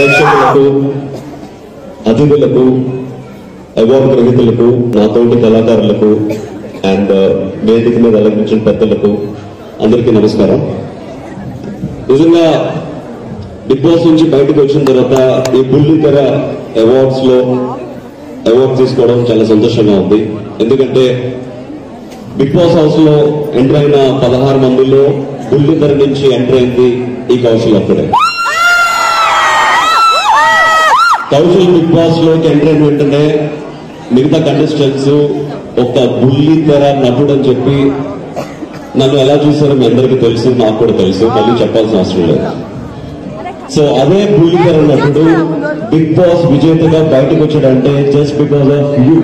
ప్రేక్షకులకు అతిథులకు అవార్డు గ్రహీతలకు నా తోటి కళాకారులకు అండ్ వేదిక మీద అలంకరించిన పెద్దలకు అందరికీ నమస్కారం నిజంగా బిగ్ బాస్ నుంచి బయటకు వచ్చిన తర్వాత ఈ బుల్లితెర అవార్డ్స్ లో అవార్డు తీసుకోవడం చాలా సంతోషంగా ఉంది ఎందుకంటే బిగ్ బాస్ హౌస్ లో ఎంటర్ అయిన పదహారు మందిలో బుల్లితెర నుంచి ఎంటర్ అయింది ఈ కౌశల్ అప్పుడే కౌశల్ బిగ్ బాస్ లోకి ఎంటర్ అయిన వెంటనే మిగతా కంటెస్టెంట్స్ ఒక బుల్లి తెర నటుడు అని చెప్పి నన్ను ఎలా చూసారో మీ అందరికీ తెలుసు నాకు కూడా తెలుసు మళ్ళీ చెప్పాల్సిన అవసరం లేదు సో అదే బుల్లి తెర నటుడు బిగ్ బాస్ విజేతగా బయటకు వచ్చాడంటే జస్ట్ బికాస్ ఆఫ్ యూ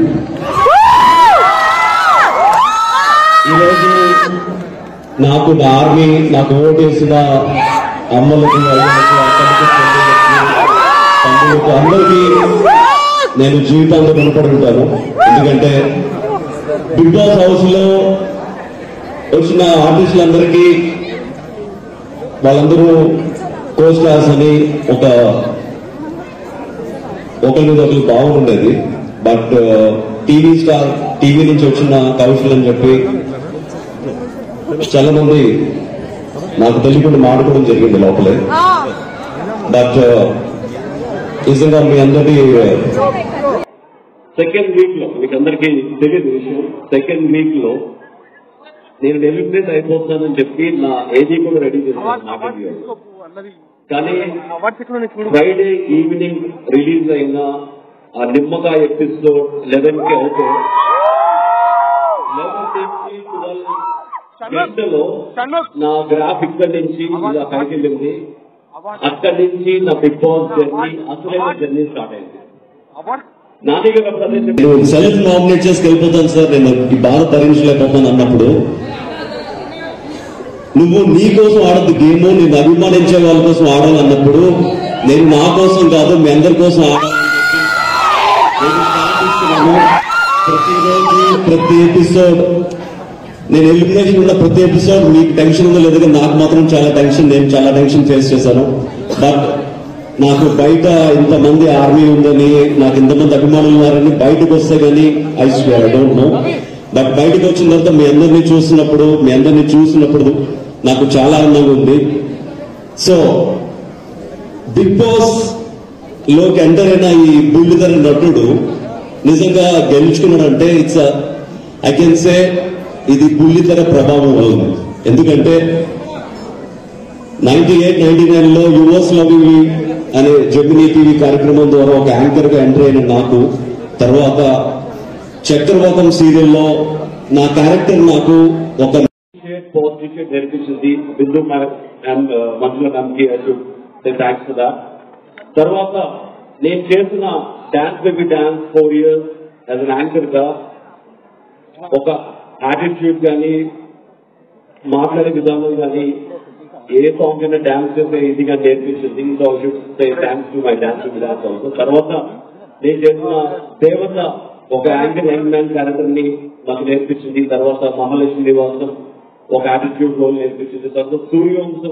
ఈరోజు నాకు నా ఆర్మీ నాకు ఓటేసిన అమ్మలకు అయ్యలకు అక్కలకు చెల్లెళ్ళకు, తమ్ముళ్ళకు అందరికీ నేను జీవితాంతం రుణపడి ఉంటాను ఎందుకంటే బిగ్ బాస్ హౌస్ లో వచ్చిన ఆర్టిస్టులందరికీ వాళ్ళందరూ కో స్టార్స్ అని ఒక ఒకరి మీద ఒకరు బాగుండేది బట్ టీవీ స్టార్ టీవీ నుంచి వచ్చిన కౌశల్ అని చెప్పి చాలా మంది నాకు తెలియకుండా మాట్లాడడం జరిగింది లోపలే బట్ నిజంగా మీ అందరి సెకండ్ వీక్ లో మీకు అందరికీ తెలియదు విషయం సెకండ్ వీక్ లో నేను ఎలిమినేట్ అయిపోతానని చెప్పి నా ఏజీ కూడా రెడీ చేశాను నా video. కానీ ఫ్రైడే ఈవినింగ్ రిలీజ్ అయిన ఆ నిమ్మకాయ ఎపిసోడ్ లెవెన్ కి అవుతే లెవెన్ నుంచి ట్వెల్వ్ గంటలో నా గ్రాఫ్ ఇక్కడి నుంచి ఇలా పైకి వెళ్ళింది అక్కడి నుంచి నా బిగ్ బాస్ జర్నీ అసలైన జర్నీ స్టార్ట్ అయింది నాని గారు అప్పుడు అదే చెప్పారు. నేను సెల్ఫ్ నామినేట్ చేసి వెళ్ళిపోతాను సార్ నేను ఈ బాధ భరించలేకపోతాను అన్నప్పుడు నువ్వు నీ కోసం ఆడద్దు గేమ్ నేను అభిమానించే వాళ్ళ కోసం ఆడాలి అన్నప్పుడు నేను నా కోసం కాదు మీ అందరి కోసం ఆడాలని చెప్పి నేను start ఇస్తున్నాను. ప్రతిరోజు ప్రతి ఎపిసోడ్ నేను ఎలిమినేషన్ ఉన్న ప్రతి ఎపిసోడ్ మీకు టెన్షన్ ఉందో లేదో కానీ నాకు మాత్రం చాలా టెన్షన్ నేను చాలా టెన్షన్ ఫేస్ చేశాను బట్ నాకు బయట ఇంతమంది ఆర్మీ ఉందని నాకు ఇంతమంది అభిమానులు ఉన్నారని బయటకు వస్తే కానీ I swear I don't know but బయటకు వచ్చిన తర్వాత మీ అందరినీ చూసినప్పుడు మీ అందరినీ చూసినప్పుడు నాకు చాలా ఆనందంగా ఉంది సో బిగ్ బాస్ లోకి ఎంటర్ అయిన ఈ బుల్లిధర నటుడు నిజంగా గెలుచుకున్నాడంటే ఇట్స్ ఐ కెన్ సే ఇది బుల్లిధర ప్రభావం వల్ల ఎందుకంటే నైన్టీ ఎయిట్ నైన్టీ నైన్ లో యువర్స్ లవ్ అనే జమినీ టీవీ కార్యక్రమం ద్వారా ఒక యాంకర్ గా ఎంటర్ అయిన నాకు తర్వాత చక్రవాకం సీరియల్లో నా క్యారెక్టర్ నాకు ఒక పాజిటివ్ నేర్పించింది Bindu ma'am and Manjula ma'am కి థ్యాంక్స్ ఫర్ దాట్ తర్వాత నేను చేసిన dance baby dance four years as an anchor గా ఒక యాటిట్యూడ్ కానీ మాట్లాడే విధానం కానీ ఏ సాంగ్ అయినా డాన్స్ చేసే ఇదిగా నేర్పించింది so should say thanks to my dance baby dance also తర్వాత నేను చేసిన దేవత ఒక యాంకర్ యంగ్ మ్యాన్ క్యారెక్టర్ ని నాకు నేర్పించింది తర్వాత మహాలక్ష్మి నివాసం ఒక యాటిట్యూడ్ రోల్ నేర్పించింది తర్వాత సూర్యవంశం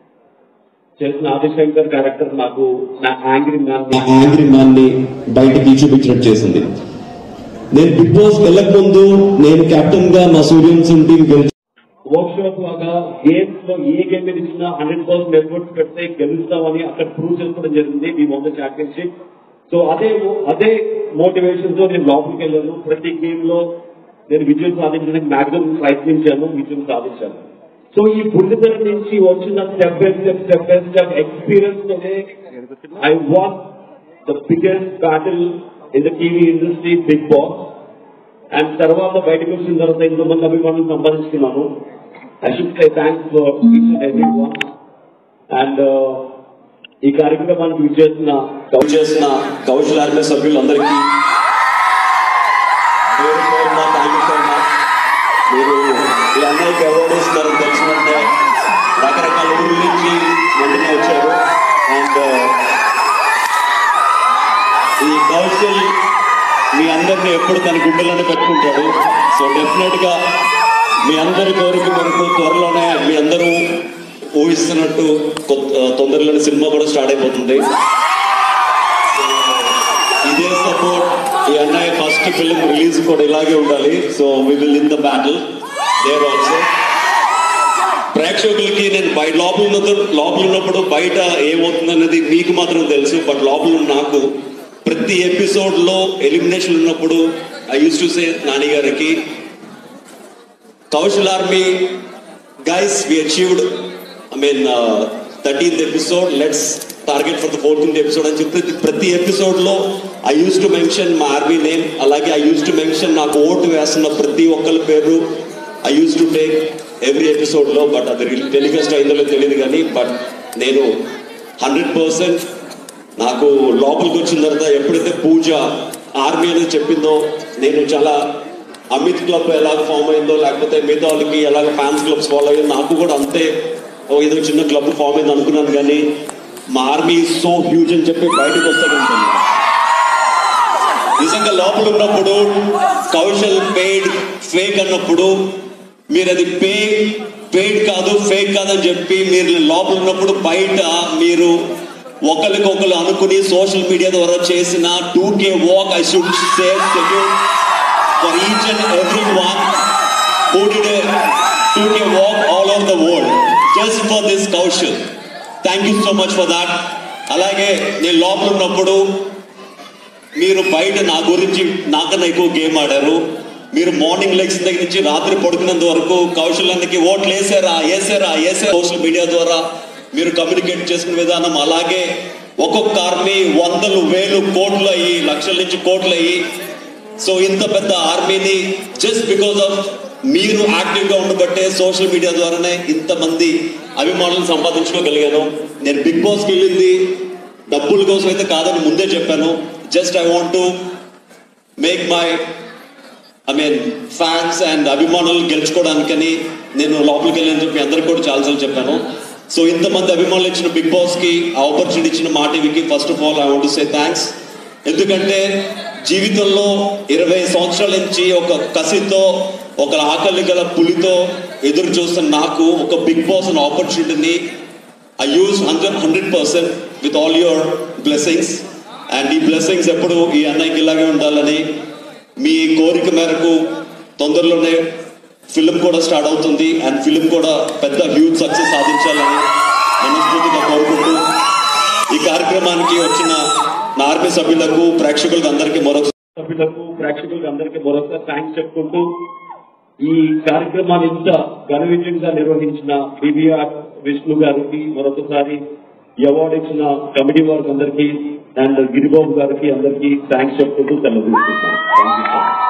చేసిన ఆదిశంకర్ క్యారెక్టర్ నాకు నా యాంగ్రీ మ్యాన్ ఆ యాంగ్రీ మ్యాన్ ని బయటకి చూపించినట్టు చేసింది నేను బిగ్ బాస్ వెళ్ళక ముందు నేను కెప్టెన్ గా మా సూర్యవంశం టీం గెలిచి వర్క్ షాప్ లాగా గేమ్స్ లో ఏ గేమ్ మీద ఇచ్చినా హండ్రెడ్ పర్సెంట్ ఎఫర్ట్స్ పెడితే గెలుస్తామని అక్కడ ప్రూవ్ చేసుకోవడం జరిగింది మీ మొదటి ఛాంపియన్షిప్ సో అదే అదే మోటివేషన్ తో నేను లోపలికి వెళ్ళాను ప్రతి గేమ్ లో నేను విజయం సాధించడానికి మాక్సిమం ప్రయత్నించాను విజయం సాధించాను సో ఈ బుల్లితెర నుంచి వచ్చిన step by step step by step experience తోనే I won the biggest battle in the TV industry Big Boss and తర్వాత బయటకు వచ్చిన తర్వాత ఇంతమంది అభిమానులు సంపాదించుకున్నాను I should say thanks for each and every one and ఈ కార్యక్రమానికి విచ్చేసిన చేసిన కౌశల్ ఆర్మీ సభ్యులందరికీ పేరు పేరున థ్యాంక్ యూ సో మచ్ మీరు ఈ అన్నయ్యకి అవార్డు ఇస్తున్నారని తెలిసినంటే రకరకాల ఊళ్ళ నుంచి వెంటనే వచ్చారు అండ్ ఈ కౌశల్ మీ అందరినీ ఎప్పుడు తన గుండెలోనే పెట్టుకుంటాడు సో డెఫినెట్ గా మీ అందరి కోరిక మేరకు త్వరలోనే మీ అందరూ ఊహిస్తున్నట్టు కొత్త- తొందరలోనే సినిమా కూడా స్టార్ట్ అయిపోతుంది రాఖీ ఫిల్మ్ రిలీజ్ కూడా ఇలాగే ఉండాలి so we will in the battle there also ప్రేక్షకులకి నేను బయట లోపల ఉన్నప్పుడు లోపల ఉన్నప్పుడు బయట ఏమవుతుందన్నది మీకు మాత్రం తెలుసు బట్ లోపల ఉన్న నాకు ప్రతి ఎపిసోడ్ లో ఎలిమినేషన్ ఉన్నప్పుడు I use to say Nani గారికి Kaushal army guys we achieved I mean thirteenth episode let's target for the fourteenth episode అని చెప్పి ప్రతి- ప్రతి ఎపిసోడ్ లో ఐ యూస్ టు మెన్షన్ మా ఆర్మీ నేమ్ అలాగే ఐ యూస్ టు మెన్షన్ నాకు ఓటు వేస్తున్న ప్రతి ఒక్కరి పేరు I use to take every episode లో బట్ అది టెలికాస్ట్ అయిందో లేదో తెలియదు కానీ బట్ నేను హండ్రెడ్ పర్సెంట్ నాకు లోపలికి వచ్చిన తర్వాత ఎప్పుడైతే పూజ ఆర్మీ అనేది చెప్పిందో నేను చాలా అమిత్ క్లబ్ ఎలాగ ఫామ్ అయిందో లేకపోతే మిగతా వాళ్ళకి ఎలాగ ఫ్యాన్స్ క్లబ్స్ ఫాలో అయ్యిందో నాకు కూడా అంతే ఓ ఏదో చిన్న క్లబ్ ఫామ్ అయింది అనుకున్నాను కానీ మా ఆర్మీ సో హ్యూజ్ అని చెప్పి బయటకు వస్తాను నిజంగా లోపల ఉన్నప్పుడు కౌశల్ పెయిడ్ ఫేక్ అన్నప్పుడు మీరు అది పే పెయిడ్ కాదు ఫేక్ కాదని చెప్పి మీరు లోపల ఉన్నప్పుడు బయట మీరు ఒకరికొకరు అనుకుని సోషల్ మీడియా ద్వారా చేసిన two K walk I should save for each and every one who did a 2K walk all over the world just for this Kaushal. Thank you so much for that. అలాగే నేను లోపల ఉన్నప్పుడు మీరు బయట నా గురించి నాకన్నా ఎక్కువ గేమ్ ఆడారు మీరు మార్నింగ్ లెగ్స్ దగ్గర నుంచి రాత్రి పడుకున్నంత వరకు కౌశల్యానికి ఓట్లు వేసారా వేసారా వేసారా సోషల్ మీడియా ద్వారా మీరు కమ్యూనికేట్ చేసుకునే విధానం అలాగే ఒక్కొక్క ఆర్మీ వందలు వేలు కోట్లు అయ్యి లక్షల నుంచి కోట్లు అయ్యి సో ఇంత పెద్ద ఆర్మీని జస్ట్ బికాస్ ఆఫ్ మీరు యాక్టివ్ గా ఉండబట్టే సోషల్ మీడియా ద్వారానే ఇంతమంది అభిమానులను సంపాదించుకోగలిగాను నేను బిగ్ బాస్ కి వెళ్ళింది డబ్బుల కోసం అయితే కాదని ముందే చెప్పాను just I want to make my I mean fans and అభిమానులు గెలుచుకోవడానికని నేను లోపలికి వెళ్ళని చెప్పి అందరికి కూడా చాలాసార్లు చెప్పాను సో ఇంతమంది అభిమానులు ఇచ్చిన బిగ్ బాస్ కి ఆ ఆపర్చునిటీ ఇచ్చిన మా టీవీకి first of all I want say thanks ఎందుకంటే జీవితంలో ఇరవై సంవత్సరాల నుంచి ఒక కసితో ఒక ఆకలి గల పులితో ఎదురు చూస్తున్న నాకు ఒక బిగ్ బాస్ అనే ఆపర్చునిటీని I use hundred hundred percent with all your blessings and ఈ బ్లెస్సింగ్స్ ఎప్పుడు ఈ అన్నయ్యకి ఇలాగే ఉండాలని మీ కోరిక మేరకు తొందరలోనే ఫిలిం కూడా స్టార్ట్ అవుతుంది అండ్ ఫిలిం కూడా పెద్ద హ్యూజ్ సక్సెస్ సాధించాలని మనస్ఫూర్తిగా కోరుకుంటూ ఈ కార్యక్రమానికి వచ్చిన నా ఆర్మీ సభ్యులకు ప్రేక్షకులకు అందరికీ మరొక సభ్యులకు ప్రేక్షకులకు అందరికీ మరొకసారి థ్యాంక్స్ చెప్పుకుంటూ ఈ కార్యక్రమాన్ని ఇంత ఘన విజయంగా నిర్వహించిన బీబీఆర్ విష్ణు గారికి మరొకసారి ఈ అవార్డు ఇచ్చిన కమిటీ వారికి అందరికీ అండ్ గిరిబాబు గారికి అందరికీ థ్యాంక్స్ చెప్పుకుంటూ సెలవు తీసుకుంటాం థ్యాంక్ యూ